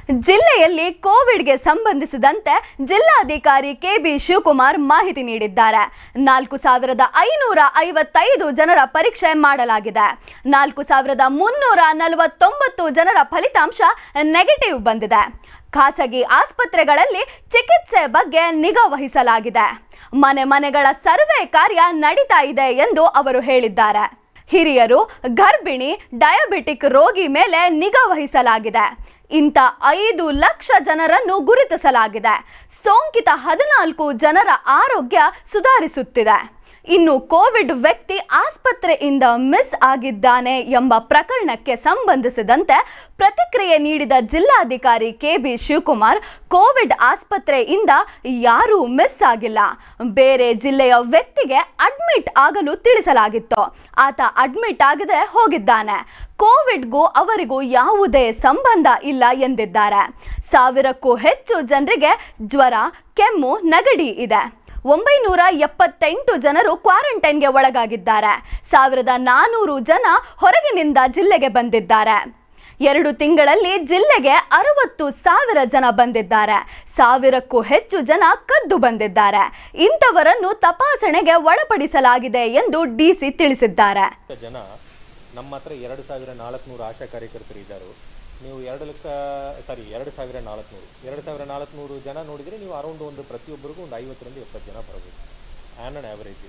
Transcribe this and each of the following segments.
ಜಿಲ್ಲೆಯಲ್ಲಿ ಕೋವಿಡ್ಗೆ ಸಂಬಂಧಿಸಿದಂತೆ ಜಿಲ್ಲಾಧಿಕಾರಿ ಕೆಬಿ ಶಿವಕುಮಾರ್ ಮಾಹಿತಿ ನೀಡಿದ್ದಾರೆ ನಾಲ್ಕು ಸಾವಿರದ ಐನೂರ ಐವತ್ತೈದು ಜನರ ಪರೀಕ್ಷೆ ಮಾಡಲಾಗಿದೆ ನಾಲ್ಕು ಸಾವಿರದ ಮುನ್ನೂರ ನಲವತ್ತೊಂಬತ್ತು ಜನರ ಫಲಿತಾಂಶ ನೆಗೆಟಿವ್ ಬಂದಿದೆ ಖಾಸಗಿ ಆಸ್ಪತ್ರೆಗಳಲ್ಲಿ ಚಿಕಿತ್ಸೆ ಬಗ್ಗೆ ನಿಗಾ ವಹಿಸಲಾಗಿದೆ ಮನೆ ಮನೆಗಳ ಸರ್ವೆ ಕಾರ್ಯ ನಡೀತಾ ಇದೆ ಎಂದು ಅವರು ಹೇಳಿದ್ದಾರೆ ಹಿರಿಯರು ಗರ್ಭಿಣಿ ಡಯಾಬಿಟಿಕ್ ರೋಗಿ ಮೇಲೆ ನಿಗಾ ವಹಿಸಲಾಗಿದೆ ಇಂಥ ಐದು ಲಕ್ಷ ಜನರನ್ನು ಗುರುತಿಸಲಾಗಿದೆ ಸೋಂಕಿತ ಹದಿನಾಲ್ಕು ಜನರ ಆರೋಗ್ಯ ಸುಧಾರಿಸುತ್ತಿದೆ ಇನ್ನು ಕೋವಿಡ್ ವ್ಯಕ್ತಿ ಆಸ್ಪತ್ರೆಯಿಂದ ಮಿಸ್ ಆಗಿದ್ದಾನೆ ಎಂಬ ಪ್ರಕರಣಕ್ಕೆ ಸಂಬಂಧಿಸಿದಂತೆ ಪ್ರತಿಕ್ರಿಯೆ ನೀಡಿದ ಜಿಲ್ಲಾಧಿಕಾರಿ ಕೆಬಿ ಶಿವಕುಮಾರ್ ಕೋವಿಡ್ ಆಸ್ಪತ್ರೆಯಿಂದ ಯಾರೂ ಮಿಸ್ ಆಗಿಲ್ಲ ಬೇರೆ ಜಿಲ್ಲೆಯ ವ್ಯಕ್ತಿಗೆ ಅಡ್ಮಿಟ್ ಆಗಲು ತಿಳಿಸಲಾಗಿತ್ತು ಆತ ಅಡ್ಮಿಟ್ ಆಗದೆ ಹೋಗಿದ್ದಾನೆ ಕೋವಿಡ್ಗೂ ಅವರಿಗೂ ಯಾವುದೇ ಸಂಬಂಧ ಇಲ್ಲ ಎಂದಿದ್ದಾರೆ ಸಾವಿರಕ್ಕೂ ಹೆಚ್ಚು ಜನರಿಗೆ ಜ್ವರ ಕೆಮ್ಮು ನೆಗಡಿ ಇದೆ ಒಂಬೈನೂರ ಎಪ್ಪತ್ತೆಂಟು ಜನರು ಕ್ವಾರಂಟೈನ್ಗೆ ಒಳಗಾಗಿದ್ದಾರೆ ಸಾವಿರದ ನಾನೂರು ಜನ ಹೊರಗಿನಿಂದ ಜಿಲ್ಲೆಗೆ ಬಂದಿದ್ದಾರೆ ಎರಡು ತಿಂಗಳಲ್ಲಿ ಜಿಲ್ಲೆಗೆ ಅರವತ್ತು ಸಾವಿರ ಜನ ಬಂದಿದ್ದಾರೆ ಸಾವಿರಕ್ಕೂ ಹೆಚ್ಚು ಜನ ಕದ್ದು ಬಂದಿದ್ದಾರೆ ಇಂಥವರನ್ನು ತಪಾಸಣೆಗೆ ಒಳಪಡಿಸಲಾಗಿದೆ ಎಂದು ಡಿಸಿ ತಿಳಿಸಿದ್ದಾರೆ ಜನ ನಮ್ಮ ಹತ್ರ ಎರಡು ಸಾವಿರ ನಾಲ್ಕುನೂರು ಆಶಾ ಕಾರ್ಯಕರ್ತರು ಇದ್ದಾರೆ ನೀವು ಎರಡು ಲಕ್ಷ ಸಾರಿ ಎರಡು ಸಾವಿರ ನಾಲ್ಕುನೂರು ಎರಡು ಸಾವಿರ ನಾಲ್ಕುನೂರು ಜನ ನೋಡಿದರೆ ನೀವು ಅರೌಂಡ್ ಒಂದು ಪ್ರತಿಯೊಬ್ಬರಿಗೂ ಒಂದು ಐವತ್ತರಿಂದ ಎಪ್ಪತ್ತು ಜನ ಬರ್ಬೋದು ಆ್ಯನ್ ಆನ್ ಆ್ಯಾವರೇಜ್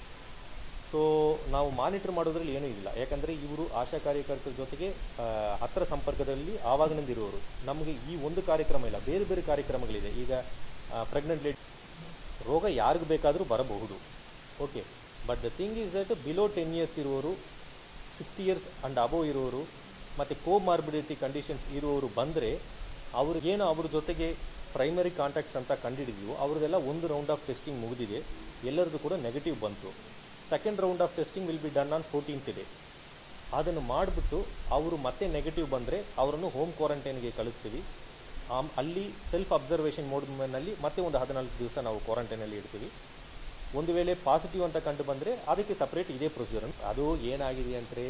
ಸೊ ನಾವು ಮಾನಿಟರ್ ಮಾಡೋದ್ರಲ್ಲಿ ಏನೂ ಇಲ್ಲ ಯಾಕಂದರೆ ಇವರು ಆಶಾ ಕಾರ್ಯಕರ್ತರ ಜೊತೆಗೆ ಆ, ಹತ್ರ ಸಂಪರ್ಕದಲ್ಲಿ ಆವಾಗಿನಿಂದ ಇರುವವರು ನಮಗೆ ಈ ಒಂದು ಕಾರ್ಯಕ್ರಮ ಇಲ್ಲ ಬೇರೆ ಬೇರೆ ಕಾರ್ಯಕ್ರಮಗಳಿದೆ ಈಗ ಪ್ರೆಗ್ನೆಂಟ್ ಲೇಡಿ ರೋಗ ಯಾರಿಗೂ ಬೇಕಾದರೂ ಬರಬಹುದು okay but the thing is that below ten years ಇರುವವರು ಸಿಕ್ಸ್ಟಿ ಇಯರ್ಸ್ ಆ್ಯಂಡ್ ಅಬೋವ್ ಇರುವವರು ಮತ್ತು ಕೋಮಾರ್ಬಿಡಿಟಿ ಕಂಡೀಷನ್ಸ್ ಇರುವವರು ಬಂದರೆ ಅವ್ರಿಗೇನು ಅವ್ರ ಜೊತೆಗೆ ಪ್ರೈಮರಿ ಕಾಂಟ್ಯಾಕ್ಟ್ಸ್ ಅಂತ ಕಂಡುಹಿಡಿದೀವೋ ಅವ್ರದ್ದೆಲ್ಲ ಒಂದು ರೌಂಡ್ ಆಫ್ ಟೆಸ್ಟಿಂಗ್ ಮುಗಿದಿದೆ ಎಲ್ಲರದ್ದು ಕೂಡ ನೆಗೆಟಿವ್ ಬಂತು second round of testing will be done on fourteenth day ಅದನ್ನು ಮಾಡಿಬಿಟ್ಟು ಅವರು ಮತ್ತೆ ನೆಗೆಟಿವ್ ಬಂದರೆ ಅವರನ್ನು ಹೋಮ್ ಕ್ವಾರಂಟೈನ್ಗೆ ಕಳಿಸ್ತೀವಿ ಆಮ್ ಅಲ್ಲಿ ಸೆಲ್ಫ್ ಅಬ್ಸರ್ವೇಷನ್ ಮೋಡ್ನಲ್ಲಿ ಮತ್ತೆ ಒಂದು ಹದಿನಾಲ್ಕು ದಿವಸ ನಾವು ಕ್ವಾರಂಟೈನಲ್ಲಿ ಇಡ್ತೀವಿ ಒಂದು ವೇಳೆ ಪಾಸಿಟಿವ್ ಅಂತ ಕಂಡು ಬಂದರೆ ಅದಕ್ಕೆ ಸಪ್ರೇಟ್ ಇದೇ ಪ್ರೊಸೀಜರ್ ಅದು ಏನಾಗಿದೆ ಅಂದರೆ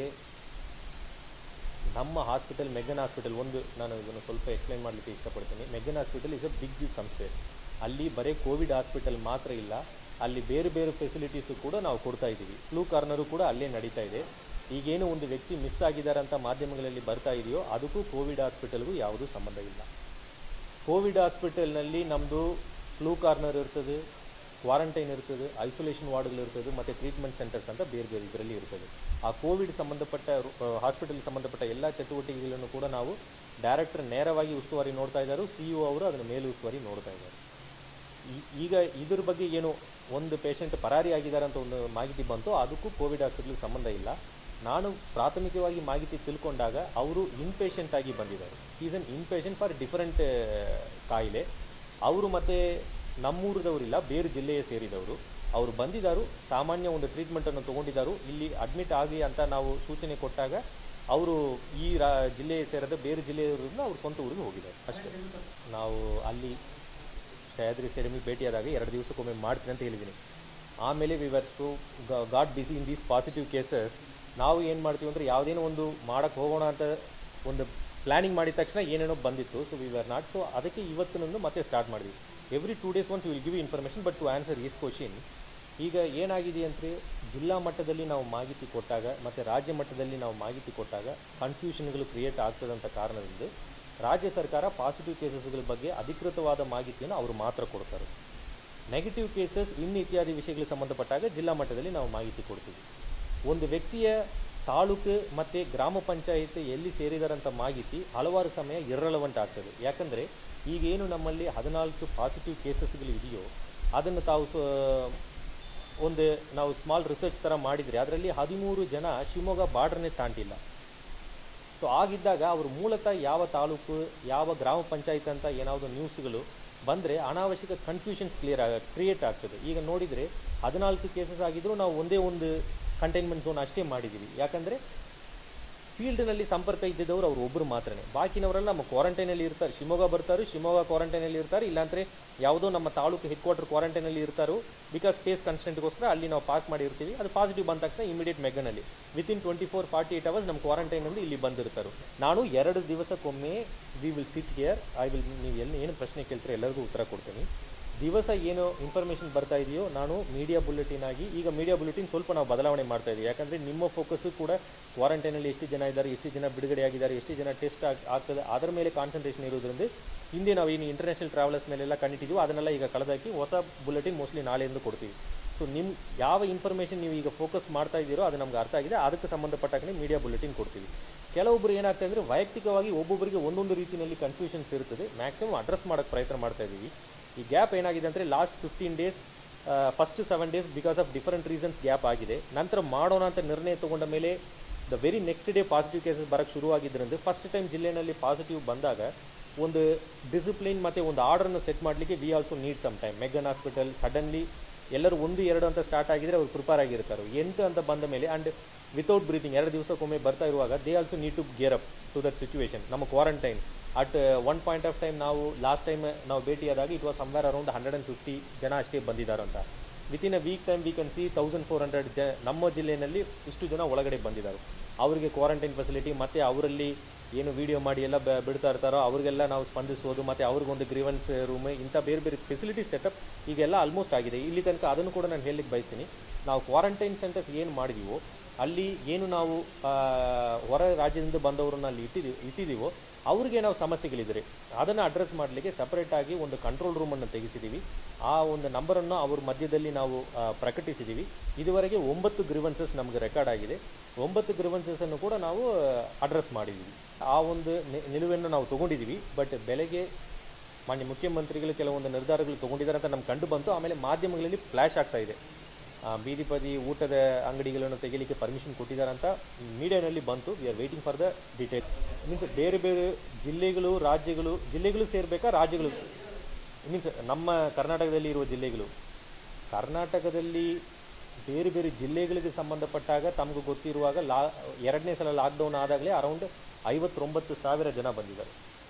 ನಮ್ಮ ಹಾಸ್ಪಿಟಲ್ ಮೆಗ್ಗನ್ ಹಾಸ್ಪಿಟಲ್ ಒಂದು ನಾನು ಇದನ್ನು ಸ್ವಲ್ಪ ಎಕ್ಸ್ಪ್ಲೈನ್ ಮಾಡಲಿಕ್ಕೆ ಇಷ್ಟಪಡ್ತೀನಿ McGann hospital is a big ಸಂಸ್ಥೆ ಅಲ್ಲಿ ಬರೀ ಕೋವಿಡ್ ಹಾಸ್ಪಿಟಲ್ ಮಾತ್ರ ಇಲ್ಲ ಅಲ್ಲಿ ಬೇರೆ ಬೇರೆ ಫೆಸಿಲಿಟೀಸು ಕೂಡ ನಾವು ಕೊಡ್ತಾ ಇದ್ದೀವಿ ಫ್ಲೂ ಕಾರ್ನರು ಕೂಡ ಅಲ್ಲೇ ನಡೀತಾ ಇದೆ ಈಗೇನು ಒಂದು ವ್ಯಕ್ತಿ ಮಿಸ್ ಆಗಿದ್ದಾರೆ ಅಂತ ಮಾಧ್ಯಮಗಳಲ್ಲಿ ಬರ್ತಾ ಇದೆಯೋ ಅದಕ್ಕೂ ಕೋವಿಡ್ ಹಾಸ್ಪಿಟಲ್ಗೂ ಯಾವುದೂ ಸಂಬಂಧ ಇಲ್ಲ ಕೋವಿಡ್ ಹಾಸ್ಪಿಟಲ್ನಲ್ಲಿ ನಮ್ಮದು ಫ್ಲೂ ಕಾರ್ನರ್ ಇರ್ತದೆ ಕ್ವಾರಂಟೈನ್ ಇರ್ತದೆ ಐಸೋಲೇಷನ್ ವಾರ್ಡ್ಗಳು ಇರ್ತದೆ ಮತ್ತು ಟ್ರೀಟ್ಮೆಂಟ್ ಸೆಂಟರ್ಸ್ ಅಂತ ಬೇರೆ ಬೇರೆ ಇದರಲ್ಲಿ ಇರ್ತದೆ ಆ ಕೋವಿಡ್ ಸಂಬಂಧಪಟ್ಟ ಹಾಸ್ಪಿಟಲ್ ಸಂಬಂಧಪಟ್ಟ ಎಲ್ಲ ಚಟುವಟಿಕೆಗಳನ್ನು ಕೂಡ ನಾವು ಡೈರೆಕ್ಟರ್ ನೇರವಾಗಿ ಉಸ್ತುವಾರಿ ನೋಡ್ತಾ ಇದ್ದಾರೆ ಸಿ ಇ ಅವರು ಅದನ್ನು ಮೇಲೆ ಉಸ್ತುವಾರಿ ನೋಡ್ತಾ ಇದ್ದಾರೆ ಈ- ಈಗ ಇದ್ರ ಬಗ್ಗೆ ಏನು ಒಂದು ಪೇಷಂಟ್ ಪರಾರಿ ಆಗಿದ್ದಾರೆ ಅಂತ ಒಂದು ಮಾಹಿತಿ ಬಂತು ಅದಕ್ಕೂ ಕೋವಿಡ್ ಹಾಸ್ಪಿಟಲ್ಗೆ ಸಂಬಂಧ ಇಲ್ಲ ನಾನು ಪ್ರಾಥಮಿಕವಾಗಿ ಮಾಹಿತಿ ತಿಳ್ಕೊಂಡಾಗ ಅವರು ಇನ್ಪೇಷಂಟ್ ಆಗಿ ಬಂದಿದ್ದಾರೆ is an inpatient for different ಕಾಯಿಲೆ ಅವರು ಮತ್ತು ನಮ್ಮೂರದವರಿಲ್ಲ ಬೇರೆ ಜಿಲ್ಲೆಯ ಸೇರಿದವರು ಅವರು ಬಂದಿದ್ದಾರು ಸಾಮಾನ್ಯ ಒಂದು ಟ್ರೀಟ್ಮೆಂಟನ್ನು ತೊಗೊಂಡಿದ್ದಾರು ಇಲ್ಲಿ ಅಡ್ಮಿಟ್ ಆಗಿ ಅಂತ ನಾವು ಸೂಚನೆ ಕೊಟ್ಟಾಗ ಅವರು ಈ ರಾ ಜಿಲ್ಲೆಯ ಸೇರದ ಬೇರೆ ಜಿಲ್ಲೆಯವರಿಂದ ಅವ್ರು ಸ್ವಂತ ಊರಿಗೆ ಹೋಗಿದ್ದಾರೆ ಅಷ್ಟೇ ನಾವು ಅಲ್ಲಿ ಸಹ್ಯಾದ್ರಿ ಸ್ಟೇಡಿಯಮಿಗೆ ಭೇಟಿಯಾದಾಗ ಎರಡು ದಿವಸಕ್ಕೊಮ್ಮೆ ಮಾಡ್ತೀನಿ ಅಂತ ಹೇಳಿದ್ದೀನಿ ಆಮೇಲೆ we were so god busy in these positive cases ನಾವು ಏನು ಮಾಡ್ತೀವಿ ಅಂದರೆ ಯಾವುದೇನೋ ಒಂದು ಮಾಡೋಕ್ಕೆ ಹೋಗೋಣ ಅಂತ ಒಂದು ಪ್ಲ್ಯಾನಿಂಗ್ ಮಾಡಿದ ತಕ್ಷಣ ಏನೇನೋ ಬಂದಿತ್ತು so we were not so ಅದಕ್ಕೆ ಇವತ್ತಿನೊಂದು ಮತ್ತೆ ಸ್ಟಾರ್ಟ್ ಮಾಡಿದ್ವಿ every two days once will give information but to answer is question ಈಗ ಏನಾಗಿದೆ ಅಂದರೆ ಜಿಲ್ಲಾ ಮಟ್ಟದಲ್ಲಿ ನಾವು ಮಾಹಿತಿ ಕೊಟ್ಟಾಗ ಮತ್ತು ರಾಜ್ಯ ಮಟ್ಟದಲ್ಲಿ ನಾವು ಮಾಹಿತಿ ಕೊಟ್ಟಾಗ ಕನ್ಫ್ಯೂಷನ್ಗಳು ಕ್ರಿಯೇಟ್ ಆಗ್ತದಂಥ ಕಾರಣದಿಂದ ರಾಜ್ಯ ಸರ್ಕಾರ ಪಾಸಿಟಿವ್ ಕೇಸಸ್ಗಳ ಬಗ್ಗೆ ಅಧಿಕೃತವಾದ ಮಾಹಿತಿಯನ್ನು ಅವರು ಮಾತ್ರ ಕೊಡ್ತಾರೆ ನೆಗೆಟಿವ್ ಕೇಸಸ್ ಇನ್ನು ಇತ್ಯಾದಿ ವಿಷಯಗಳಿಗೆ ಸಂಬಂಧಪಟ್ಟಾಗ ಜಿಲ್ಲಾ ಮಟ್ಟದಲ್ಲಿ ನಾವು ಮಾಹಿತಿ ಕೊಡ್ತೀವಿ ಒಂದು ವ್ಯಕ್ತಿಯ ತಾಲೂಕು ಮತ್ತು ಗ್ರಾಮ ಪಂಚಾಯತ್ ಎಲ್ಲಿ ಸೇರಿದಾರಂಥ ಮಾಹಿತಿ ಹಲವಾರು ಸಮಯ ಇರ್ರಲವೆಂಟ್ ಆಗ್ತದೆ ಯಾಕಂದರೆ ಈಗೇನು ನಮ್ಮಲ್ಲಿ ಹದಿನಾಲ್ಕು ಪಾಸಿಟಿವ್ ಕೇಸಸ್ಗಳು ಇದೆಯೋ ಅದನ್ನು ತಾವು ಸ ಒಂದು ನಾವು ಸ್ಮಾಲ್ ರಿಸರ್ಚ್ ಥರ ಮಾಡಿದರೆ ಅದರಲ್ಲಿ ಹದಿಮೂರು ಜನ ಶಿವಮೊಗ್ಗ ಬಾರ್ಡ್ರನ್ನೇ ತಾಂಟಿಲ್ಲ ಸೊ ಆಗಿದ್ದಾಗ ಅವರು ಮೂಲತಃ ಯಾವ ತಾಲೂಕು ಯಾವ ಗ್ರಾಮ ಪಂಚಾಯತ್ ಅಂತ ಏನಾವುದು ನ್ಯೂಸ್ಗಳು ಬಂದರೆ ಅನಾವಶ್ಯಕ ಕನ್ಫ್ಯೂಷನ್ಸ್ ಕ್ಲಿಯರ್ ಆಗ ಕ್ರಿಯೇಟ್ ಆಗ್ತದೆ ಈಗ ನೋಡಿದರೆ ಹದಿನಾಲ್ಕು ಕೇಸಸ್ ಆಗಿದ್ದರೂ ನಾವು ಒಂದೇ ಒಂದು ಕಂಟೈನ್ಮೆಂಟ್ ಝೋನ್ ಅಷ್ಟೇ ಮಾಡಿದ್ದೀವಿ ಯಾಕಂದರೆ ಫೀಲ್ಡ್ನಲ್ಲಿ ಸಂಪರ್ಕ ಇದ್ದಿದ್ದವರು ಅವ್ರು ಒಬ್ಬರು ಮಾತ್ರನೇ ಬಾಕಿನವರೆಲ್ಲ ನಮ್ಮ ಕ್ವಾರಂಟೈನಲ್ಲಿ ಇರ್ತಾರೆ ಶಿವಮೊಗ್ಗ ಬರ್ತಾರೆ ಶಿವಮೊಗ್ಗ ಕ್ವಾರಂಟೈನಲ್ಲಿ ಇರ್ತಾರೆ ಇಲ್ಲಾಂದರೆ ಯಾವುದೋ ನಮ್ಮ ತಾಲೂಕು ಹೆಡ್ ಕ್ವಾರ್ಟರ್ ಕ್ವಾರಂಟೈನಲ್ಲಿ ಇರ್ತಾರೋ ಬಿಕಾಸ್ ಸ್ಪೇಸ್ ಕನ್ಸ್ಟೆಂಟ್ಗೋಸ್ಕರ ಅಲ್ಲಿ ನಾವು ಪಾರ್ಕ್ ಮಾಡಿರ್ತೀವಿ ಅದು ಪಾಸಿಟಿವ್ ಬಂದ ತಕ್ಷಣ ಇಮಿಡಿಯೇಟ್ ಮೆಗ್ಗನಲ್ಲಿ within twenty four forty eight hours ನಮ್ಮ ಕ್ವಾರಂಟೈನಿಂದ ಇಲ್ಲಿ ಬಂದಿರ್ತಾರೆ ನಾನು ಎರಡು ದಿವಸಕ್ಕೊಮ್ಮೆ we will sit here I will ನೀವು ಎಲ್ಲಿ ಏನು ಪ್ರಶ್ನೆ ಕೇಳ್ತಾರೆ ಎಲ್ಲರಿಗೂ ಉತ್ತರ ಕೊಡ್ತೀನಿ ದಿವಸ ಏನು ಇನ್ಫಾರ್ಮೇಷನ್ ಬರ್ತಾ ಇದೆಯೋ ನಾನು ಮೀಡಿಯಾ ಬುಲೆಟಿನ್ ಆಗಿ ಈಗ ಮೀಡಿಯಾ ಬುಲೆಟಿನ್ ಸ್ವಲ್ಪ ನಾವು ಬದಲಾವಣೆ ಮಾಡ್ತಾ ಇದ್ದೀವಿ ಯಾಕಂದರೆ ನಿಮ್ಮ ಫೋಕಸ್ಸು ಕೂಡ ಕ್ವಾರಂಟೈನಲ್ಲಿ ಎಷ್ಟು ಜನ ಇದ್ದಾರೆ ಎಷ್ಟು ಜನ ಬಿಡುಗಡೆ ಆಗಿದ್ದಾರೆ ಎಷ್ಟು ಜನ ಟೆಸ್ಟ್ ಆಗ್ ಆಗ್ತದೆ ಅದರ ಮೇಲೆ ಕಾನ್ಸಂಟ್ರೇಷನ್ ಇರೋದ್ರಿಂದ ಹಿಂದೆ ನಾವು ಏನು ಇಂಟರ್ನ್ಯಾಷನಲ್ ಟ್ರಾವೆಲರ್ಸ್ ಮೇಲೆಲ್ಲ ಕಂಡಿಟ್ಟಿದ್ವು ಅದನ್ನೆಲ್ಲ ಈಗ ಕಳೆದಾಕಿ ಹೊಸ ಬುಲೆಟಿನ್ ಮೋಸ್ಟ್ಲಿ ನಾಳೆಯಿಂದ ಕೊಡ್ತೀವಿ ಸೊ ನಿಮ್ಮ ಯಾವ ಇನ್ಫಾರ್ಮೇಷನ್ ನೀವು ಈಗ ಫೋಕಸ್ ಮಾಡ್ತಾ ಇದ್ದೀರೋ ಅದು ನಮ್ಗೆ ಅರ್ಥ ಆಗಿದೆ ಅದಕ್ಕೆ ಸಂಬಂಧಪಟ್ಟಾಗೆ ಮೀಡಿಯಾ ಬುಲೆಟಿನ್ ಕೊಡ್ತೀವಿ ಕೆಲವೊಬ್ಬರು ಏನಾಗ್ತದೆ ಅಂದರೆ ವೈಯಕ್ತಿಕವಾಗಿ ಒಬ್ಬೊಬ್ಬರಿಗೆ ಒಂದೊಂದು ರೀತಿಯಲ್ಲಿ ಕನ್ಫ್ಯೂಷನ್ಸ್ ಇರ್ತದೆ ಮ್ಯಾಕ್ಸಿಮಮ್ ಅಡ್ರೆಸ್ ಮಾಡೋಕ್ಕೆ ಪ್ರಯತ್ನ ಮಾಡ್ತಾ ಇದ್ದೀವಿ ಈ ಗ್ಯಾಪ್ ಏನಾಗಿದೆ ಅಂದರೆ last fifteen days first seven days because of different reasons gap ಆಗಿದೆ ನಂತರ ಮಾಡೋಣ ಅಂತ ನಿರ್ಣಯ ತಗೊಂಡ ಮೇಲೆ the very next day positive cases ಬರೋಕ್ಕೆ ಶುರುವಾಗಿದ್ದರಿಂದ ಫಸ್ಟ್ ಟೈಮ್ ಜಿಲ್ಲೆಯಲ್ಲಿ ಪಾಸಿಟಿವ್ ಬಂದಾಗ ಒಂದು ಡಿಸಿಪ್ಲಿನ್ ಮತ್ತು ಒಂದು ಆರ್ಡರ್ನ ಸೆಟ್ ಮಾಡಲಿಕ್ಕೆ we also need some time McGann hospital suddenly ಎಲ್ಲರೂ ಒಂದು ಎರಡು ಅಂತ ಸ್ಟಾರ್ಟ್ ಆಗಿದ್ರೆ ಅವ್ರು ಪ್ರಿಪೇರ್ ಆಗಿರ್ತಾರೆ ಎಂಟು ಅಂತ ಬಂದ ಮೇಲೆ ಆ್ಯಂಡ್ ವಿತೌಟ್ ಬ್ರೀತಿಂಗ್ ಎರಡು ದಿವಸಕ್ಕೊಮ್ಮೆ ಬರ್ತಾ ಇರುವಾಗ they also need to gear up to that situation ನಮ್ಮ quarantine at one point of time ನಾವು ಲಾಸ್ಟ್ ಟೈಮ್ ನಾವು ಭೇಟಿಯಾದಾಗ it was somewhere around hundred and fifty ಜನ ಅಷ್ಟೇ ಬಂದಿದ್ದಾರಂತ within a week time we can see thousand four hundred ಜ ನಮ್ಮ ಜಿಲ್ಲೆಯಲ್ಲಿ ಇಷ್ಟು ಜನ ಒಳಗಡೆ ಬಂದಿದ್ದಾರೆ ಅವರಿಗೆ ಕ್ವಾರಂಟೈನ್ ಫೆಸಿಲಿಟಿ ಮತ್ತು ಅವರಲ್ಲಿ ಏನು ವಿಡಿಯೋ ಮಾಡಿ ಎಲ್ಲ ಬ- ಬಿಡ್ತಾ ಇರ್ತಾರೋ ಅವರಿಗೆಲ್ಲ ನಾವು ಸ್ಪಂದಿಸೋದು ಮತ್ತು ಅವ್ರಿಗೊಂದು ಗ್ರೀವನ್ಸ್ ರೂಮ್ ಇಂಥ ಬೇರೆ ಬೇರೆ ಫೆಸಿಲಿಟಿ ಸೆಟಪ್ ಈಗೆಲ್ಲ ಆಲ್ಮೋಸ್ಟ್ ಆಗಿದೆ ಇಲ್ಲಿ ತನಕ ಅದನ್ನು ಕೂಡ ನಾನು ಹೇಳಲಿಕ್ಕೆ ಬಯಸ್ತೀನಿ ನಾವು ಕ್ವಾರಂಟೈನ್ ಸೆಂಟರ್ಸ್ ಏನು ಮಾಡಿದೀವೋ ಅಲ್ಲಿ ಏನು ನಾವು ಆ, ಹೊರ ರಾಜ್ಯದಿಂದ ಬಂದವರನ್ನ ಅಲ್ಲಿ ಇಟ್ಟಿದ್ದೀವಿ ಇಟ್ಟಿದ್ದೀವೋ ಅವ್ರಿಗೆ ನಾವು ಸಮಸ್ಯೆಗಳಿದ್ರೆ ಅದನ್ನು ಅಡ್ರೆಸ್ ಮಾಡಲಿಕ್ಕೆ ಸಪ್ರೇಟಾಗಿ ಒಂದು ಕಂಟ್ರೋಲ್ ರೂಮನ್ನು ತೆಗೆಸಿದ್ದೀವಿ ಆ ಒಂದು ನಂಬರನ್ನು ಅವ್ರ ಮಧ್ಯದಲ್ಲಿ ನಾವು ಆ, ಪ್ರಕಟಿಸಿದ್ದೀವಿ ಇದುವರೆಗೆ ಒಂಬತ್ತು ಗ್ರಿವನ್ಸಸ್ ನಮಗೆ ರೆಕಾರ್ಡ್ ಆಗಿದೆ ಒಂಬತ್ತು ಗ್ರಿವನ್ಸಸ್ಸನ್ನು ಕೂಡ ನಾವು ಅಡ್ರೆಸ್ ಮಾಡಿದ್ದೀವಿ ಆ ಒಂದು ನಿ- ನಿಲುವನ್ನು ನಾವು ತೊಗೊಂಡಿದ್ದೀವಿ ಬಟ್ ಬೆಳಗ್ಗೆ ಮಾನ್ಯ ಮುಖ್ಯಮಂತ್ರಿಗಳು ಕೆಲವೊಂದು ನಿರ್ಧಾರಗಳು ತೊಗೊಂಡಿದ್ದಾರೆ ಅಂತ ನಮ್ಗೆ ಕಂಡು ಬಂತು ಆಮೇಲೆ ಮಾಧ್ಯಮಗಳಲ್ಲಿ ಫ್ಲ್ಯಾಶ್ ಆಗ್ತಾ ಇದೆ ಆ, ಬೀದಿ ಬದಿ ಊಟದ ಅಂಗಡಿಗಳನ್ನು ತೆಗಿಲಿಕ್ಕೆ ಪರ್ಮಿಷನ್ ಕೊಟ್ಟಿದ್ದಾರೆ ಅಂತ ಮೀಡಿಯಾನಲ್ಲಿ ಬಂತು we are waiting for the detail means ಬೇರೆ ಬೇರೆ ಜಿಲ್ಲೆಗಳು ರಾಜ್ಯಗಳು ಜಿಲ್ಲೆಗಳು ಸೇರಬೇಕಾ ರಾಜ್ಯಗಳು ಮೀನ್ಸ್ ನಮ್ಮ ಕರ್ನಾಟಕದಲ್ಲಿ ಇರುವ ಜಿಲ್ಲೆಗಳು ಕರ್ನಾಟಕದಲ್ಲಿ ಬೇರೆ ಬೇರೆ ಜಿಲ್ಲೆಗಳಿಗೆ ಸಂಬಂಧಪಟ್ಟಾಗ ತಮಗೆ ಗೊತ್ತಿರುವಾಗ ಲಾ ಎರಡನೇ ಸಲ ಲಾಕ್ಡೌನ್ ಆದಾಗಲೇ ಅರೌಂಡ್ ಐವತ್ತೊಂಬತ್ತು ಸಾವಿರ ಜನ ಬಂದಿದ್ದಾರೆ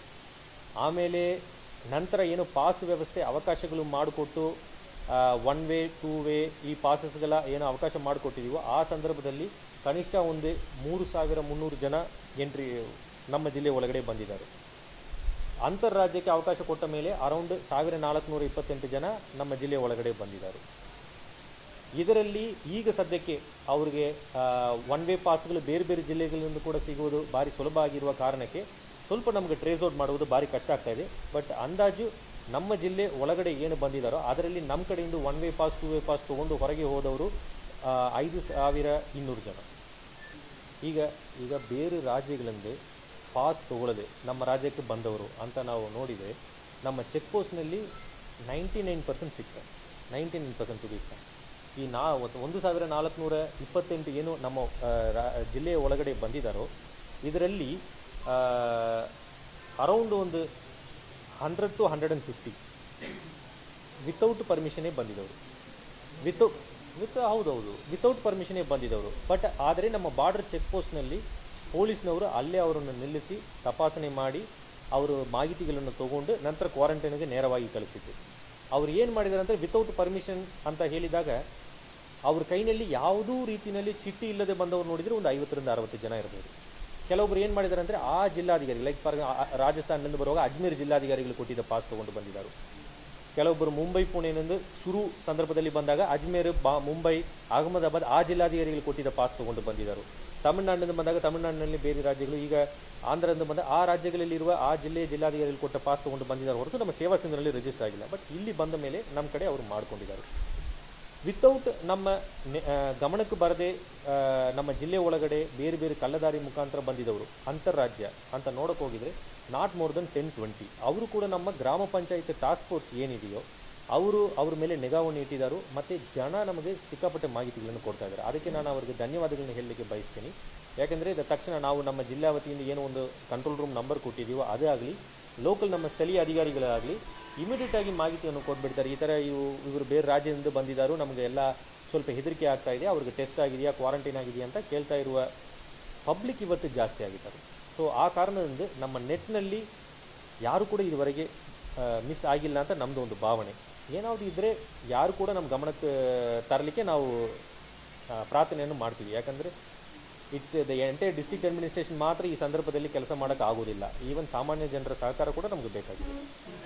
ಆಮೇಲೆ ನಂತರ ಏನು ಪಾಸ್ ವ್ಯವಸ್ಥೆ ಅವಕಾಶಗಳು ಮಾಡಿಕೊಟ್ಟು ಒನ್ ವೇ ಟೂ ವೇ ಈ ಪಾಸಸ್ಗಳ ಏನು ಅವಕಾಶ ಮಾಡಿಕೊಟ್ಟಿದ್ದೀವೋ ಆ ಸಂದರ್ಭದಲ್ಲಿ ಕನಿಷ್ಠ ಒಂದು ಮೂರು ಸಾವಿರ ಮುನ್ನೂರು ಜನ ಎಂಟ್ರಿ ನಮ್ಮ ಜಿಲ್ಲೆ ಒಳಗಡೆ ಬಂದಿದ್ದಾರೆ ಅಂತರ್ರಾಜ್ಯಕ್ಕೆ ಅವಕಾಶ ಕೊಟ್ಟ ಮೇಲೆ ಅರೌಂಡ್ ಸಾವಿರ ನಾಲ್ಕುನೂರ ಇಪ್ಪತ್ತೆಂಟು ಜನ ನಮ್ಮ ಜಿಲ್ಲೆ ಒಳಗಡೆ ಬಂದಿದ್ದಾರೆ ಇದರಲ್ಲಿ ಈಗ ಸದ್ಯಕ್ಕೆ ಅವರಿಗೆ ಒನ್ ವೇ ಪಾಸ್ಗಳು ಬೇರೆ ಬೇರೆ ಜಿಲ್ಲೆಗಳಿಂದ ಕೂಡ ಸಿಗುವುದು ಭಾರಿ ಸುಲಭ ಆಗಿರುವ ಕಾರಣಕ್ಕೆ ಸ್ವಲ್ಪ ನಮಗೆ ಟ್ರೇಸ್ ಔಟ್ ಮಾಡುವುದು ಭಾರಿ ಕಷ್ಟ ಆಗ್ತಾ ಇದೆ ಬಟ್ ಅಂದಾಜು ನಮ್ಮ ಜಿಲ್ಲೆ ಒಳಗಡೆ ಏನು ಬಂದಿದ್ದಾರೋ ಅದರಲ್ಲಿ ನಮ್ಮ ಕಡೆಯಿಂದ one way pass two way pass ತೊಗೊಂಡು ಹೊರಗೆ ಹೋದವರು ಆ, ಐದು ಸಾವಿರ ಇನ್ನೂರು ಜನ ಈಗ ಈಗ ಬೇರೆ ರಾಜ್ಯಗಳಿಂದ ಪಾಸ್ ತಗೊಳ್ಳದೆ ನಮ್ಮ ರಾಜ್ಯಕ್ಕೆ ಬಂದವರು ಅಂತ ನಾವು ನೋಡಿದರೆ ನಮ್ಮ ಚೆಕ್ ಪೋಸ್ಟ್ನಲ್ಲಿ ನೈಂಟಿ ನೈನ್ ಪರ್ಸೆಂಟ್ ಸಿಗ್ತದೆ ನೈಂಟಿ ನೈನ್ ಪರ್ಸೆಂಟ್ ಟು ಈ ನಾ ಒಂದು ಸಾವಿರ ನಾಲ್ಕುನೂರ ಇಪ್ಪತ್ತೆಂಟು ಏನು ನಮ್ಮ ಆ, ರಾ- ಜಿಲ್ಲೆಯ ಒಳಗಡೆ ಬಂದಿದ್ದಾರೋ ಇದರಲ್ಲಿ ಅರೌಂಡ್ ಒಂದು hundred to hundred and fifty without ಪರ್ಮಿಷನೇ ಬಂದಿದ್ದವರು ವಿತೌಟ್ ವಿತ್ ಹೌದೌದು ವಿತೌಟ್ ಪರ್ಮಿಷನೇ ಬಂದಿದ್ದವರು ಬಟ್ ಆದರೆ ನಮ್ಮ ಬಾರ್ಡರ್ ಚೆಕ್ ಪೋಸ್ಟ್ನಲ್ಲಿ ಪೊಲೀಸ್ನವರು ಅಲ್ಲೇ ಅವರನ್ನು ನಿಲ್ಲಿಸಿ ತಪಾಸಣೆ ಮಾಡಿ ಅವರು ಮಾಹಿತಿಗಳನ್ನು ತಗೊಂಡು ನಂತರ ಕ್ವಾರಂಟೈನ್ಗೆ ನೇರವಾಗಿ ಕಳಿಸಿದ್ದು ಅವ್ರು ಏನು ಮಾಡಿದ್ದಾರೆ ಅಂದರೆ ವಿತೌಟ್ ಪರ್ಮಿಷನ್ ಅಂತ ಹೇಳಿದಾಗ ಅವ್ರ ಕೈನಲ್ಲಿ ಯಾವುದೂ ರೀತಿಯಲ್ಲಿ ಚಿಟ್ಟಿ ಇಲ್ಲದೆ ಬಂದವರು ನೋಡಿದರೆ ಒಂದು ಐವತ್ತರಿಂದ ಅರವತ್ತು ಜನ ಇರ್ಬೋದು ಕೆಲವೊಬ್ರು ಏನು ಮಾಡಿದ್ದಾರೆ ಅಂದರೆ ಆ ಜಿಲ್ಲಾಧಿಕಾರಿ ಲೈಕ್ ಫಾರ್ ರಾಜಸ್ಥಾನದಿಂದ ಬರುವಾಗ ಅಜ್ಮೀರ್ ಜಿಲ್ಲಾಧಿಕಾರಿಗಳು ಕೊಟ್ಟಿದ್ದ ಪಾಸ್ ತೊಗೊಂಡು ಬಂದಿದ್ದಾರೆ ಕೆಲವೊಬ್ಬರು ಮುಂಬೈ ಪುಣೆನಿಂದ ಶುರು ಸಂದರ್ಭದಲ್ಲಿ ಬಂದಾಗ ಅಜ್ಮೇರ್ ಬಾ ಮುಂಬೈ ಅಹಮದಾಬಾದ್ ಆ ಜಿಲ್ಲಾಧಿಕಾರಿಗಳು ಕೊಟ್ಟಿದ್ದ ಪಾಸ್ ತೊಗೊಂಡು ಬಂದಿದ್ದರು ತಮಿಳುನಾಡಿನಿಂದ ಬಂದಾಗ ತಮಿಳುನಾಡಿನಲ್ಲಿ ಬೇರೆ ರಾಜ್ಯಗಳು ಈಗ ಆಂಧ್ರದಿಂದ ಬಂದ ಆ ರಾಜ್ಯಗಳಲ್ಲಿರುವ ಆ ಜಿಲ್ಲೆಯ ಜಿಲ್ಲಾಧಿಕಾರಿಗಳು ಕೊಟ್ಟ ಪಾಸ್ ತೊಗೊಂಡು ಬಂದಿದ್ದಾರೆ ಹೊರತು ನಮ್ಮ ಸೇವಾ ಕೇಂದ್ರದಲ್ಲಿ ರಿಜಿಸ್ಟರ್ ಆಗಿಲ್ಲ ಬಟ್ ಇಲ್ಲಿ ಬಂದ ಮೇಲೆ ನಮ್ಮ ಕಡೆ ಅವರು ಮಾಡ್ಕೊಂಡಿದ್ದಾರೆ ವಿತೌಟ್ ನಮ್ಮ ನೆ- ಆ, ಗಮನಕ್ಕೆ ಬರದೆ ಆ, ನಮ್ಮ ಜಿಲ್ಲೆ ಒಳಗಡೆ ಬೇರೆ ಬೇರೆ ಕಳ್ಳದಾರಿ ಮುಖಾಂತರ ಬಂದಿದ್ದವರು ಅಂತಾರಾಜ್ಯ ಅಂತ ನೋಡಕ್ಕೆ ಹೋಗಿದ್ರೆ not more than ten twenty ಅವರು ಕೂಡ ನಮ್ಮ ಗ್ರಾಮ ಪಂಚಾಯತ್ ಟಾಸ್ಕ್ ಫೋರ್ಸ್ ಏನಿದೆಯೋ ಅವರು ಅವ್ರ ಮೇಲೆ ನಿಗಾವನ್ನು ಇಟ್ಟಿದ್ದಾರೆ ಮತ್ತು ಜನ ನಮಗೆ ಸಿಕ್ಕಾಪಟ್ಟೆ ಮಾಹಿತಿಗಳನ್ನು ಕೊಡ್ತಾ ಇದ್ದಾರೆ ಅದಕ್ಕೆ ನಾನು ಅವರಿಗೆ ಧನ್ಯವಾದಗಳನ್ನು ಹೇಳಲಿಕ್ಕೆ ಬಯಸ್ತೀನಿ ಯಾಕೆಂದರೆ ತಕ್ಷಣ ನಾವು ನಮ್ಮ ಜಿಲ್ಲಾ ವತಿಯಿಂದ ಏನೋ ಒಂದು ಕಂಟ್ರೋಲ್ ರೂಮ್ ನಂಬರ್ ಕೊಟ್ಟಿದ್ದೀವೋ ಅದೇ ಆಗಲಿ ಲೋಕಲ್ ನಮ್ಮ ಸ್ಥಳೀಯ ಅಧಿಕಾರಿಗಳಾಗಲಿ ಇಮಿಡಿಯೇಟ್ ಆಗಿ ಮಾಹಿತಿಯನ್ನು ಕೊಟ್ಬಿಡ್ತಾರೆ ಈ ಥರ ಇವು ಇವರು ಬೇರೆ ರಾಜ್ಯದಿಂದ ಬಂದಿದ್ದಾರೋ ನಮಗೆ ಎಲ್ಲ ಸ್ವಲ್ಪ ಹೆದರಿಕೆ ಆಗ್ತಾ ಇದೆ ಅವ್ರಿಗೆ ಟೆಸ್ಟ್ ಆಗಿದೆಯಾ ಕ್ವಾರಂಟೈನ್ ಆಗಿದೆಯಾ ಅಂತ ಕೇಳ್ತಾ ಇರುವ ಪಬ್ಲಿಕ್ ಇವತ್ತು ಜಾಸ್ತಿ ಆಗಿದ್ದಾರೆ ಸೊ ಆ ಕಾರಣದಿಂದ ನಮ್ಮ ನೆಟ್ನಲ್ಲಿ ಯಾರು ಕೂಡ ಇದುವರೆಗೆ ಮಿಸ್ ಆಗಿಲ್ಲ ಅಂತ ನಮ್ಮದು ಒಂದು ಭಾವನೆ ಏನಾವುದು ಇದ್ದರೆ ಯಾರು ಕೂಡ ನಮ್ಮ ಗಮನಕ್ಕೆ ತರಲಿಕ್ಕೆ ನಾವು ಆ, ಪ್ರಾರ್ಥನೆಯನ್ನು ಮಾಡ್ತೀವಿ ಯಾಕಂದರೆ it's the entire district administration ಮಾತ್ರ ಈ ಸಂದರ್ಭದಲ್ಲಿ ಕೆಲಸ ಮಾಡೋಕ್ಕೆ ಆಗೋದಿಲ್ಲ ಈವನ್ ಸಾಮಾನ್ಯ ಜನರ ಸಹಕಾರ ಕೂಡ ನಮಗೆ ಬೇಕಾಗಿದೆ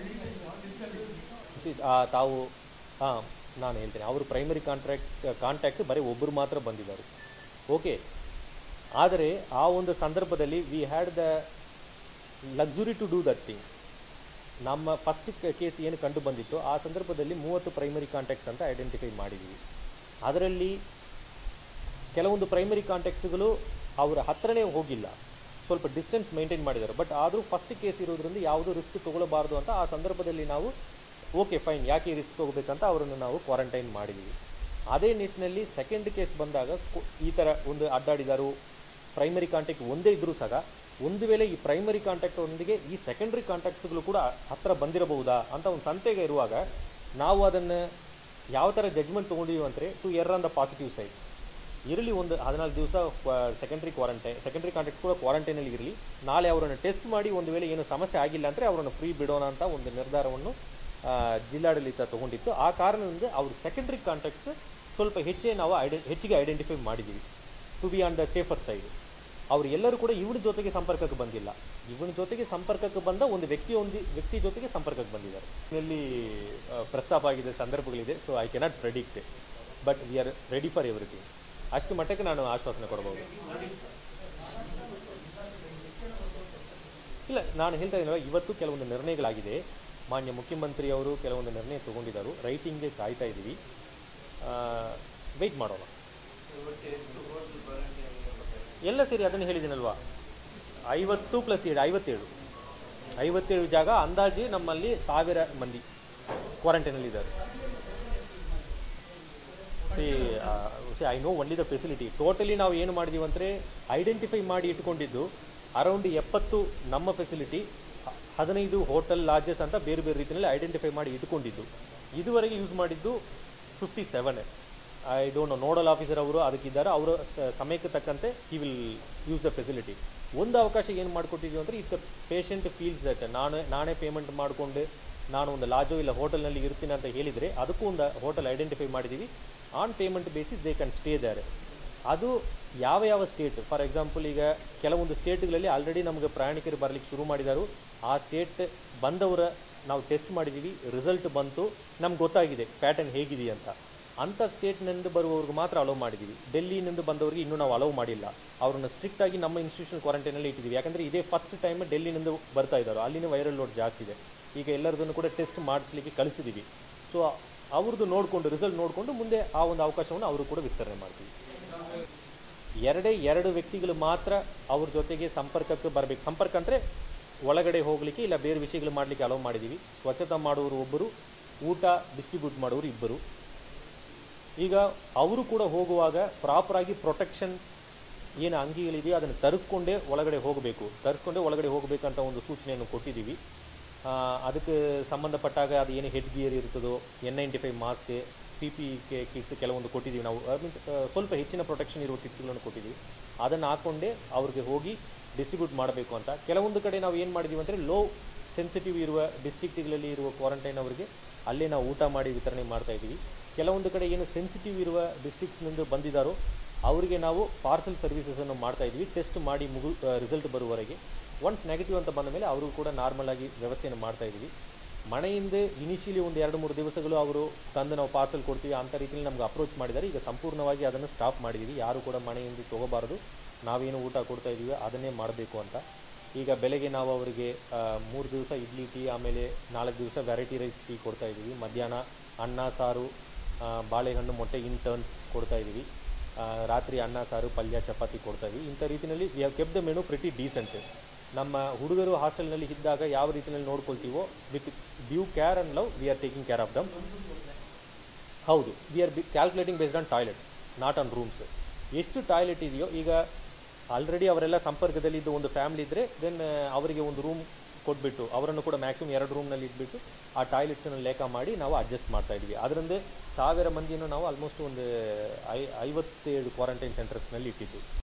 See, ಆ, ತಾವು ಹಾಂ ನಾನು ಹೇಳ್ತೇನೆ ಅವರು ಪ್ರೈಮರಿ ಕಾಂಟ್ರಾಕ್ಟ್ ಕಾಂಟ್ಯಾಕ್ಟ್ ಬರೀ ಒಬ್ಬರು ಮಾತ್ರ ಬಂದಿದ್ದಾರೆ ಓಕೆ ಆದರೆ ಆ ಒಂದು ಸಂದರ್ಭದಲ್ಲಿ we had the luxury to do that thing ನಮ್ಮ ಫಸ್ಟ್ ಕೇಸ್ ಏನು ಕಂಡು ಬಂದಿತ್ತು ಆ ಸಂದರ್ಭದಲ್ಲಿ ಮೂವತ್ತು ಪ್ರೈಮರಿ ಕಾಂಟ್ಯಾಕ್ಟ್ಸ್ ಅಂತ ಐಡೆಂಟಿಫೈ ಮಾಡಿದ್ದೀವಿ ಅದರಲ್ಲಿ ಕೆಲವೊಂದು ಪ್ರೈಮರಿ ಕಾಂಟ್ಯಾಕ್ಟ್ಸ್ಗಳು ಅವರ ಹತ್ರನೇ ಹೋಗಿಲ್ಲ ಸ್ವಲ್ಪ ಡಿಸ್ಟೆನ್ಸ್ ಮೇಂಟೈನ್ ಮಾಡಿದ್ದಾರೆ ಬಟ್ ಆದರೂ ಫಸ್ಟ್ ಕೇಸ್ ಇರೋದ್ರಿಂದ ಯಾವುದೂ ರಿಸ್ಕ್ ತೊಗೊಳ್ಳಬಾರ್ದು ಅಂತ ಆ ಸಂದರ್ಭದಲ್ಲಿ ನಾವು ಓಕೆ ಫೈನ್ ಯಾಕೆ ರಿಸ್ಕ್ ತೊಗೋಬೇಕಂತ ಅವರನ್ನು ನಾವು ಕ್ವಾರಂಟೈನ್ ಮಾಡಿದ್ದೀವಿ ಅದೇ ನಿಟ್ಟಿನಲ್ಲಿ ಸೆಕೆಂಡ್ ಕೇಸ್ ಬಂದಾಗ ಕು- ಈ ಥರ ಒಂದು ಅಡ್ಡಾಡಿದಾರು ಪ್ರೈಮರಿ ಕಾಂಟ್ಯಾಕ್ಟ್ ಒಂದೇ ಇದ್ದರೂ ಸಹ ಒಂದು ವೇಳೆ ಈ ಪ್ರೈಮರಿ ಕಾಂಟ್ಯಾಕ್ಟ್ ಒಂದಿಗೆ ಈ ಸೆಕೆಂಡ್ರಿ ಕಾಂಟ್ಯಾಕ್ಟ್ಸ್ಗಳು ಕೂಡ ಹತ್ತಿರ ಬಂದಿರಬಹುದಾ ಅಂತ ಒಂದು ಸಂತೆಗೆ ಇರುವಾಗ ನಾವು ಅದನ್ನು ಯಾವ ಥರ ಜಜ್ಮೆಂಟ್ ತೊಗೊಂಡಿದ್ದೀವಿ ಅಂದರೆ to err on the positive side ಇರಲಿ ಒಂದು ಹದಿನಾಲ್ಕು ದಿವಸ ಸೆಕೆಂಡ್ರಿ ಕ್ವಾರಂಟೈನ್ ಸೆಕೆಂಡ್ರಿ ಕಾಂಟ್ಯಾಕ್ಟ್ಸ್ ಕೂಡ ಕ್ವಾರಂಟೈನಲ್ಲಿ ಇರಲಿ ನಾಳೆ ಅವರನ್ನು ಟೆಸ್ಟ್ ಮಾಡಿ ಒಂದು ವೇಳೆ ಏನು ಸಮಸ್ಯೆ ಆಗಿಲ್ಲ ಅಂದರೆ ಅವರನ್ನು ಫ್ರೀ ಬಿಡೋಣ ಅಂತ ಒಂದು ನಿರ್ಧಾರವನ್ನು ಆ, ಜಿಲ್ಲಾಡಳಿತ ತೊಗೊಂಡಿತ್ತು ಆ ಕಾರಣದಿಂದ ಅವ್ರ ಸೆಕೆಂಡ್ರಿ ಕಾಂಟ್ಯಾಕ್ಟ್ಸ್ ಸ್ವಲ್ಪ ಹೆಚ್ಚೇ ನಾವು ಐಡೆ ಹೆಚ್ಚಿಗೆ ಐಡೆಂಟಿಫೈ ಮಾಡಿದ್ದೀವಿ to be on the safer side ಅವ್ರು ಎಲ್ಲರೂ ಕೂಡ ಇವನ ಜೊತೆಗೆ ಸಂಪರ್ಕಕ್ಕೆ ಬಂದಿಲ್ಲ ಇವನ ಜೊತೆಗೆ ಸಂಪರ್ಕಕ್ಕೆ ಬಂದ ಒಂದು ವ್ಯಕ್ತಿ ಒಂದು ವ್ಯಕ್ತಿ ಜೊತೆಗೆ ಸಂಪರ್ಕಕ್ಕೆ ಬಂದಿದ್ದಾರೆ ಇದರಲ್ಲಿ ಆ, ಪ್ರಸ್ತಾಪ ಆಗಿದೆ ಸಂದರ್ಭಗಳಿದೆ so I cannot predict but we are ready for everything ಅಷ್ಟು ಮಟ್ಟಕ್ಕೆ ನಾನು ಆಶ್ವಾಸನೆ ಕೊಡಬಹುದು ಇಲ್ಲ ನಾನು ಹೇಳ್ತಾ ಇದ್ದೀನಲ್ಲ ಇವತ್ತು ಕೆಲವೊಂದು ನಿರ್ಣಯಗಳಾಗಿದೆ ಮಾನ್ಯ ಮುಖ್ಯಮಂತ್ರಿಯವರು ಕೆಲವೊಂದು ನಿರ್ಣಯ ತಗೊಂಡಿದ್ದಾರೆ ರೈಟಿಂಗ್ಗೆ ಕಾಯ್ತಾ ಇದ್ದೀವಿ ವೆಯ್ಟ್ ಮಾಡೋಣ ಎಲ್ಲ ಸೇರಿ ಅದನ್ನು ಹೇಳಿದ್ದೀನಲ್ವಾ ಐವತ್ತು ಪ್ಲಸ್ ಏಳು ಐವತ್ತೇಳು ಐವತ್ತೇಳು ಜಾಗ ಅಂದಾಜು ನಮ್ಮಲ್ಲಿ ಸಾವಿರ ಮಂದಿ ಕ್ವಾರಂಟೈನಲ್ಲಿದ್ದಾರೆ see I know only the facility totally ನಾವು ಏನು ಮಾಡಿದೀವಿ ಅಂದರೆ ಐಡೆಂಟಿಫೈ ಮಾಡಿ ಇಟ್ಕೊಂಡಿದ್ದು ಅರೌಂಡ್ ಎಪ್ಪತ್ತು ನಮ್ಮ ಫೆಸಿಲಿಟಿ ಹದಿನೈದು ಹೋಟೆಲ್ ಲಾಡ್ಜಸ್ ಅಂತ ಬೇರೆ ಬೇರೆ ರೀತಿಯಲ್ಲಿ ಐಡೆಂಟಿಫೈ ಮಾಡಿ ಇಟ್ಕೊಂಡಿದ್ದು ಇದುವರೆಗೆ ಯೂಸ್ ಮಾಡಿದ್ದು fifty seven I don't know nodal officer ಅವರು ಅದಕ್ಕಿದ್ದಾರೆ ಅವರ ಸ- ಸಮಯಕ್ಕೆ ತಕ್ಕಂತೆ he will use the facility ಒಂದು ಅವಕಾಶ ಏನು ಮಾಡಿಕೊಟ್ಟಿದ್ದೀವಿ ಅಂದರೆ if the patient feels that ನಾನು ನಾನೇ ಪೇಮೆಂಟ್ ಮಾಡಿಕೊಂಡು ನಾನು ಒಂದು ಲಾಜೋ ಇಲ್ಲ ಹೋಟೆಲ್ನಲ್ಲಿ ಇರ್ತೀನಿ ಅಂತ ಹೇಳಿದರೆ ಅದಕ್ಕೂ ಒಂದು ಹೋಟೆಲ್ ಐಡೆಂಟಿಫೈ ಮಾಡಿದ್ದೀವಿ on payment basis they can stay there ಅದು ಯಾವ ಯಾವ ಸ್ಟೇಟ್ ಫಾರ್ ಎಕ್ಸಾಂಪಲ್ ಈಗ ಕೆಲವೊಂದು ಸ್ಟೇಟ್ಗಳಲ್ಲಿ ಆಲ್ರೆಡಿ ನಮಗೆ ಪ್ರಯಾಣಿಕರು ಬರಲಿಕ್ಕೆ ಶುರು ಮಾಡಿದರು ಆ ಸ್ಟೇಟ್ ಬಂದವರ ನಾವು ಟೆಸ್ಟ್ ಮಾಡಿದ್ದೀವಿ ರಿಸಲ್ಟ್ ಬಂತು ನಮ್ಗೆ ಗೊತ್ತಾಗಿದೆ ಪ್ಯಾಟರ್ನ್ ಹೇಗಿದೆ ಅಂತ ಅಂಥ ಸ್ಟೇಟ್ನಿಂದ ಬರುವವ್ರಿಗೆ ಮಾತ್ರ ಅಲೋ ಮಾಡಿದ್ದೀವಿ ಡೆಲ್ಲಿನಿಂದ ಬಂದವರಿಗೆ ಇನ್ನೂ ನಾವು ಅಲೋ ಮಾಡಿಲ್ಲ ಅವ್ರನ್ನ ಸ್ಟ್ರಿಕ್ಟ್ ಆಗಿ ನಮ್ಮ ಇನ್ಸ್ಟಿಟ್ಯೂಷನ್ ಕ್ವಾರಂಟೈನಲ್ಲಿ ಇಟ್ಟಿದ್ದೀವಿ ಯಾಕಂದರೆ ಇದೇ ಫಸ್ಟ್ ಟೈಮ್ ಡೆಲ್ಲಿನಿಂದ ಬರ್ತಾ ಇದ್ದಾರೆ ಅಲ್ಲಿನ ವೈರಲ್ ಲೋಡ್ ಜಾಸ್ತಿ ಇದೆ ಈಗ ಎಲ್ಲರದನ್ನು ಕೂಡ ಟೆಸ್ಟ್ ಮಾಡಿಸ್ಲಿಕ್ಕೆ ಕಳಿಸಿದ್ದೀವಿ ಸೊ ಅವ್ರದ್ದು ನೋಡಿಕೊಂಡು ರಿಸಲ್ಟ್ ನೋಡಿಕೊಂಡು ಮುಂದೆ ಆ ಒಂದು ಅವಕಾಶವನ್ನು ಅವರು ಕೂಡ ವಿಸ್ತರಣೆ ಮಾಡ್ತೀವಿ ಎರಡೇ ಎರಡು ವ್ಯಕ್ತಿಗಳು ಮಾತ್ರ ಅವ್ರ ಜೊತೆಗೆ ಸಂಪರ್ಕಕ್ಕೆ ಬರಬೇಕು ಸಂಪರ್ಕ ಅಂದರೆ ಒಳಗಡೆ ಹೋಗಲಿಕ್ಕೆ ಇಲ್ಲ ಬೇರೆ ವಿಷಯಗಳು ಮಾಡಲಿಕ್ಕೆ ಅಲೋ ಮಾಡಿದ್ದೀವಿ ಸ್ವಚ್ಛತಾ ಮಾಡುವವರು ಒಬ್ಬರು ಊಟ ಡಿಸ್ಟ್ರಿಬ್ಯೂಟ್ ಮಾಡೋರು ಇಬ್ಬರು ಈಗ ಅವರು ಕೂಡ ಹೋಗುವಾಗ ಪ್ರಾಪರಾಗಿ ಪ್ರೊಟೆಕ್ಷನ್ ಏನು ಅಂಗಿಗಳಿದೆಯೋ ಅದನ್ನು ತರಿಸ್ಕೊಂಡೇ ಒಳಗಡೆ ಹೋಗಬೇಕು ತರಿಸ್ಕೊಂಡೇ ಒಳಗಡೆ ಹೋಗಬೇಕಂತ ಒಂದು ಸೂಚನೆಯನ್ನು ಕೊಟ್ಟಿದ್ದೀವಿ ಆ, ಅದಕ್ಕೆ ಸಂಬಂಧಪಟ್ಟಾಗ ಅದು ಏನು ಹೆಡ್ ಗಿಯರ್ ಇರ್ತದೋ N ninety five mask P P K kits ಕೆಲವೊಂದು ಕೊಟ್ಟಿದ್ದೀವಿ ನಾವು ಮೀನ್ಸ್ ಸ್ವಲ್ಪ ಹೆಚ್ಚಿನ ಪ್ರೊಟೆಕ್ಷನ್ ಇರುವ ಕಿಟ್ಸ್ಗಳನ್ನು ಕೊಟ್ಟಿದ್ದೀವಿ ಅದನ್ನು ಹಾಕ್ಕೊಂಡೇ ಅವ್ರಿಗೆ ಹೋಗಿ ಡಿಸ್ಟ್ರಿಬ್ಯೂಟ್ ಮಾಡಬೇಕು ಅಂತ ಕೆಲವೊಂದು ಕಡೆ ನಾವು ಏನು ಮಾಡಿದ್ದೀವಿ ಅಂದರೆ ಲೋ ಸೆನ್ಸಿಟಿವ್ ಇರುವ ಡಿಸ್ಟ್ರಿಕ್ಟ್ಗಳಲ್ಲಿ ಇರುವ ಕ್ವಾರಂಟೈನ್ ಅವರಿಗೆ ಅಲ್ಲೇ ನಾವು ಊಟ ಮಾಡಿ ವಿತರಣೆ ಮಾಡ್ತಾ ಇದ್ದೀವಿ ಕೆಲವೊಂದು ಕಡೆ ಏನು ಸೆನ್ಸಿಟಿವ್ ಇರುವ ಡಿಸ್ಟ್ರಿಕ್ಟ್ಸ್ನಿಂದ ಬಂದಿದ್ದಾರೋ ಅವರಿಗೆ ನಾವು ಪಾರ್ಸಲ್ ಸರ್ವಿಸಸನ್ನು ಮಾಡ್ತಾ ಇದ್ವಿ ಟೆಸ್ಟ್ ಮಾಡಿ ಮುಗು ರಿಸಲ್ಟ್ ಬರುವವರೆಗೆ ಒನ್ಸ್ ನೆಗೆಟಿವ್ ಅಂತ ಬಂದ ಮೇಲೆ ಅವರು ಕೂಡ ನಾರ್ಮಲ್ ಆಗಿ ವ್ಯವಸ್ಥೆಯನ್ನು ಮಾಡ್ತಾ ಇದ್ದೀವಿ ಮನೆಯಿಂದ ಇನಿಷಿಯಲಿ ಒಂದು ಎರಡು ಮೂರು ದಿವಸಗಳು ಅವರು ತಂದು ನಾವು ಪಾರ್ಸಲ್ ಕೊಡ್ತೀವಿ ಅಂತ ರೀತಿಯಲ್ಲಿ ನಮ್ಗೆ ಅಪ್ರೋಚ್ ಮಾಡಿದ್ದಾರೆ ಈಗ ಸಂಪೂರ್ಣವಾಗಿ ಅದನ್ನು ಸ್ಟಾಪ್ ಮಾಡಿದ್ದೀವಿ ಯಾರು ಕೂಡ ಮನೆಯಿಂದ ತೊಗೋಬಾರ್ದು ನಾವೇನು ಊಟ ಕೊಡ್ತಾ ಇದ್ದೀವಿ ಅದನ್ನೇ ಮಾಡಬೇಕು ಅಂತ ಈಗ ಬೆಳಗ್ಗೆ ನಾವು ಅವರಿಗೆ ಮೂರು ದಿವಸ ಇಡ್ಲಿ ಟೀ ಆಮೇಲೆ ನಾಲ್ಕು ದಿವಸ ವೆರೈಟಿ ರೈಸ್ ಟೀ ಕೊಡ್ತಾ ಇದ್ದೀವಿ ಮಧ್ಯಾಹ್ನ ಅನ್ನ ಸಾರು ಆ, ಬಾಳೆಹಣ್ಣು ಮೊಟ್ಟೆ ಇನ್ ಟರ್ನ್ಸ್ ಕೊಡ್ತಾ ಇದ್ದೀವಿ ಆ, ರಾತ್ರಿ ಅನ್ನ ಸಾರು ಪಲ್ಯ ಚಪಾತಿ ಕೊಡ್ತಾ ಇದ್ದೀವಿ ಇಂಥ ರೀತಿಯಲ್ಲಿ we have kept the menu pretty decent ನಮ್ಮ ಹುಡುಗರು ಹಾಸ್ಟೆಲ್ನಲ್ಲಿ ಇದ್ದಾಗ ಯಾವ ರೀತಿಯಲ್ಲಿ ನೋಡ್ಕೊಳ್ತೀವೋ with due care and love we are taking care of them ಹೌದು we are be calculating based on toilets not on rooms ಎಷ್ಟು ಟಾಯ್ಲೆಟ್ ಇದೆಯೋ ಈಗ ಆಲ್ರೆಡಿ ಅವರೆಲ್ಲ ಸಂಪರ್ಕದಲ್ಲಿ ಇದ್ದು ಒಂದು ಫ್ಯಾಮಿಲಿ ಇದ್ದರೆ ದೆನ್ ಅವರಿಗೆ ಒಂದು ರೂಮ್ ಕೊಟ್ಬಿಟ್ಟು ಅವರನ್ನು ಕೂಡ ಮ್ಯಾಕ್ಸಿಮಮ್ ಎರಡು ರೂಮ್ನಲ್ಲಿ ಇಟ್ಬಿಟ್ಟು ಆ ಟಾಯ್ಲೆಟ್ಸನ್ನು ಲೆಕ್ಕ ಮಾಡಿ ನಾವು ಅಡ್ಜಸ್ಟ್ ಮಾಡ್ತಾ ಇದ್ವಿ ಅದರಿಂದ ಸಾವಿರ ಮಂದಿಯನ್ನು ನಾವು ಆಲ್ಮೋಸ್ಟ್ ಒಂದು ಐ ಐವತ್ತೇಳು ಕ್ವಾರಂಟೈನ್ ಸೆಂಟರ್ಸ್ನಲ್ಲಿ ಇಟ್ಟಿದ್ದು